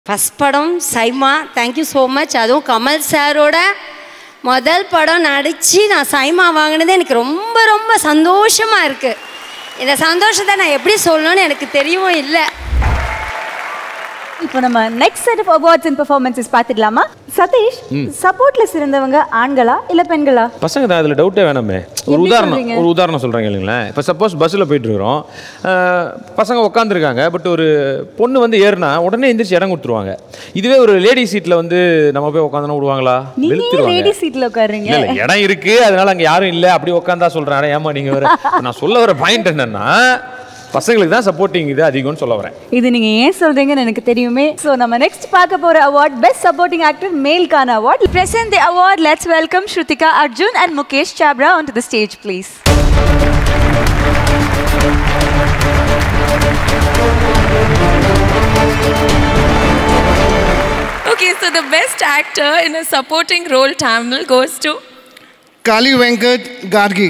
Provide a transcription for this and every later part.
First படம் SIMA thank you so much அதுவும் கமல் சாரோட முதல் படம் நடித்து நான் சைமா வாங்கினது எனக்கு ரொம்ப ரொம்ப சந்தோஷமாக இருக்குது இந்த சந்தோஷத்தை நான் எப்படி சொல்லணும்னு எனக்கு தெரியவும் இல்லை இப்போ நம்ம next set of awards and performances பார்த்துடலாமா சதீஷ் சப்போர்ட்ல சிறந்தவங்க ஆண்களா இல்ல பெண்களா பசங்க தான் அதில் டவுட்டே வேணாமே ஒரு எப்படி உதாரணம் சொல்றீங்க? ஒரு உதாரணம் சொல்கிறாங்க இல்லைங்களேன் இப்போ சப்போஸ் பஸ்ஸில் போயிட்டு இருக்கிறோம் அஹ், பசங்க உட்காந்துருக்காங்க பட் ஒரு பொண்ணு வந்து ஏறுனா உடனே எந்திரிச்சு இடம் கொடுத்துருவாங்க இதுவே ஒரு லேடி சீட்டில் வந்து நம்ம போய் உட்காந்தோன்னா விடுவாங்களா நீங்க வெளுத்துருவாங்க லேடி சீட்ல உட்காருங்க இல்ல இல்ல இடம் இருக்கு அதனால அங்க யாரும் இல்ல அப்படி உட்காந்தா சொல்றேன் அட ஏமா நீங்க வேற இப்ப நான் சொல்ல வர பாயிண்ட் என்னன்னா பசங்களுக்கு தான் சப்போர்ட்டிங் இது அதிகம்னு சொல்ல வரேன் இது நீங்க ஏன் சொல்றீங்கன்னு எனக்கு தெரியுமே சோ நம்ம நெக்ஸ்ட் பார்க்க போற அவார்ட் பெஸ்ட் சப்போர்ட்டிங் ஆக்டர் மேல்கான award present the award let's welcome Shruthika Arjun and Mukesh Chhabra on to the stage please Okay, so the best actor in a supporting role Tamil goes to Kali Venkat Gargi.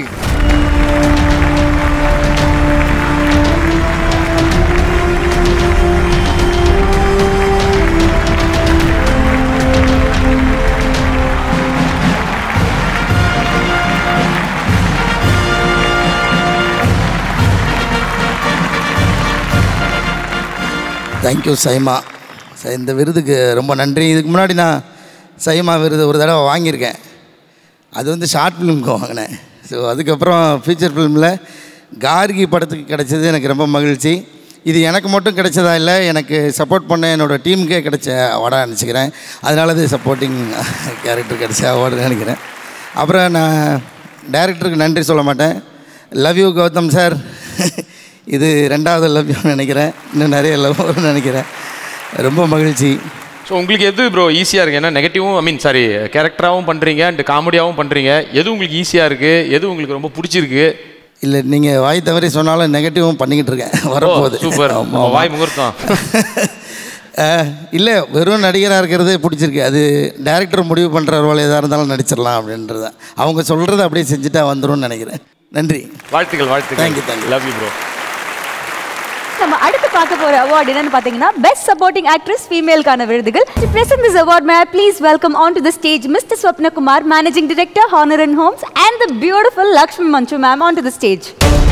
Thank you SIIMA ச- இந்த விருதுக்கு ரொம்ப நன்றி இதுக்கு முன்னாடி நான் சைமா விருது ஒரு தடவை வாங்கியிருக்கேன் அது வந்து ஷார்ட் ஃபிலிம்க்கு வாங்கினேன் ஸோ அதுக்கப்புறம் ஃபீச்சர் ஃபிலிமில் கார்கி படத்துக்கு கிடைச்சது எனக்கு ரொம்ப மகிழ்ச்சி இது எனக்கு மட்டும் கிடைச்சதா இல்லை எனக்கு சப்போர்ட் பண்ண என்னோடய டீமுக்கே கிடைச்ச அவார்டாக நினச்சிக்கிறேன் அதனால இது சப்போர்ட்டிங் கேரக்டர் கிடைச்ச அவார்டு நினைக்கிறேன் அப்புறம் நான் டைரக்டருக்கு நன்றி சொல்ல மாட்டேன் லவ் யூ கௌதம் சார் இது ரெண்டாவது லவ் யூன்னு நினைக்கிறேன் இன்னும் நிறைய லவ் வரும்னு நினைக்கிறேன் ரொம்ப மகிழ்ச்சி ஸோ உங்களுக்கு எது ப்ரோ ஈஸியாக இருக்கு ஏன்னா நெகட்டிவும் ஐ மீன் சாரி கேரக்டராகவும் பண்ணுறீங்க அண்ட் காமெடியாகவும் பண்ணுறீங்க எது உங்களுக்கு ஈஸியாக இருக்குது எது உங்களுக்கு ரொம்ப பிடிச்சிருக்கு இல்லை நீங்கள் வாய் தவறி சொன்னாலும் நெகட்டிவும் பண்ணிக்கிட்டு இருக்கேன் வரப்போகுது சூப்பர் ஆமா, ஆமா. வாய் முகூர்த்தம் அஹ், இல்லை வெறும் நடிகராக இருக்கிறது பிடிச்சிருக்கு அது டேரக்டர் முடிவு பண்ணுற ரோல் எதாக இருந்தாலும் நடிச்சிடலாம் அப்படின்றது தான். அவங்க சொல்கிறத அப்படியே செஞ்சுட்டா வந்துரும்னு நினைக்கிறேன் நன்றி வாழ்த்துக்கள் வாழ்த்துக்கள் Thank you, thank you. Love you bro நம்ம அடுத்து பார்க்க போற அவார்ட் என்னன்னு பாத்தீங்கன்னா பெஸ்ட் சப்போர்ட்டிங் ஆக்ட்ரஸ் ஃபீமேல்கான விருதுகள் to present this award may please welcome on to the stage mister Swapnakumar managing director honour and homes and the beautiful Lakshmi Manju ma'am on to the stage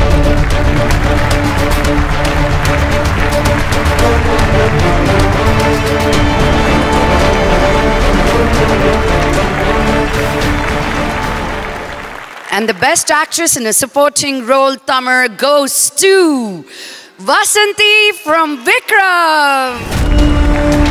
And the best actress in a supporting role, Tamar, goes to Vasanti from Vikram.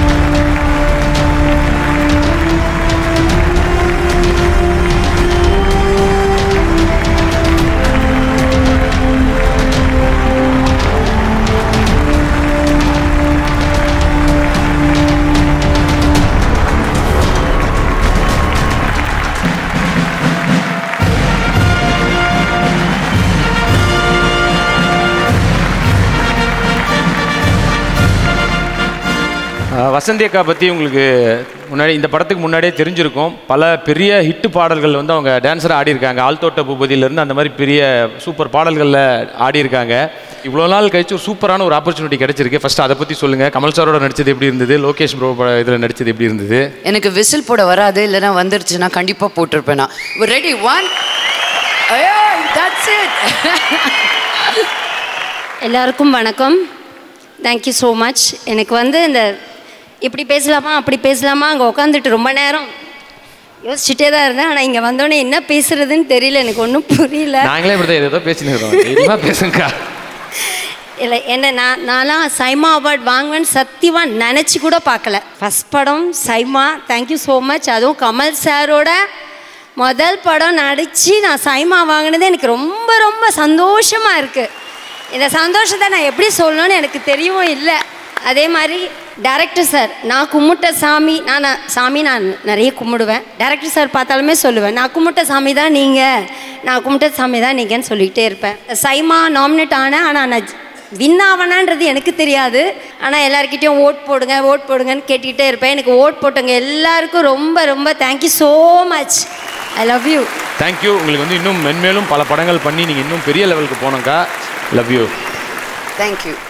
அஹ் வசந்தி அக்கா பற்றி உங்களுக்கு முன்னாடி இந்த படத்துக்கு முன்னாடியே தெரிஞ்சிருக்கும் பல பெரிய ஹிட் பாடல்கள் வந்து அவங்க டான்ஸராக ஆடியிருக்காங்க ஆல்தோட்ட பூபதியிலேருந்து அந்த மாதிரி பெரிய சூப்பர் பாடல்களில் ஆடியிருக்காங்க இவ்வளோ நாள் கழிச்சு ஒரு சூப்பரான ஒரு ஆப்பர்ச்சுனிட்டி கிடைச்சிருக்கு ஃபர்ஸ்ட் அதை பற்றி சொல்லுங்கள் கமல் சாரோட நடிச்சது எப்படி இருந்தது லோகேஷ் ப்ரோ இதில் நடிச்சது எப்படி இருந்தது எனக்கு விசில் போட வராது இல்லைன்னா வந்துருச்சுன்னா கண்டிப்பாக போட்டிருப்பேன் நான் ரெடி ஒன் ஐயோ தட்ஸ் இட் எல்லாருக்கும் வணக்கம் தேங்க்யூ ஸோ மச் எனக்கு வந்து இந்த இப்படி பேசலாமா அப்படி பேசலாமா அங்கே உட்காந்துட்டு ரொம்ப நேரம் யோசிச்சுட்டே தான் இருந்தேன் ஆனால் இங்கே வந்தோடனே என்ன பேசுறதுன்னு தெரியல எனக்கு ஒன்றும் புரியல நாங்களே இப்படி தான் ஏதோ பேசினு இருக்கோம் தைரியமா பேசுங்கக்கா இல்லை என்ன நான் நான்லாம் சைமா அவார்ட் வாங்குவேன்னு சத்தியமாக நினச்சி கூட பார்க்கல ஃபஸ்ட் படம் சைமா தேங்க்யூ ஸோ மச் அதுவும் கமல் சாரோட முதல் படம் நடித்து நான் சைமா வாங்கினது எனக்கு ரொம்ப ரொம்ப சந்தோஷமாக இருக்குது இந்த சந்தோஷத்தை நான் எப்படி சொல்லணும்னு எனக்கு தெரியவும் இல்லை அதே மாதிரி டேரக்டர் சார் நான் கும்பிட்ட சாமி நான் நான் சாமி நான் நிறைய கும்பிடுவேன் டேரக்டர் சார் பார்த்தாலுமே சொல்லுவேன் நான் கும்பிட்ட சாமி தான் நீங்கள் நான் கும்பிட்ட சாமி தான் நீங்கன்னு சொல்லிக்கிட்டே இருப்பேன் சைமா நாமினேட் ஆனேன் ஆனால் நான் வின் ஆவனான்றது எனக்கு தெரியாது ஆனால் எல்லாருக்கிட்டையும் ஓட் போடுங்க ஓட் போடுங்கன்னு கேட்டுக்கிட்டே இருப்பேன் எனக்கு ஓட் போட்டவங்க எல்லாருக்கும் ரொம்ப ரொம்ப thank you so much I love you thank you உங்களுக்கு வந்து இன்னும் மென்மேலும் பல படங்கள் பண்ணி நீங்கள் இன்னும் பெரிய லெவலுக்கு போனோங்க்கா லவ் யூ தேங்க்யூ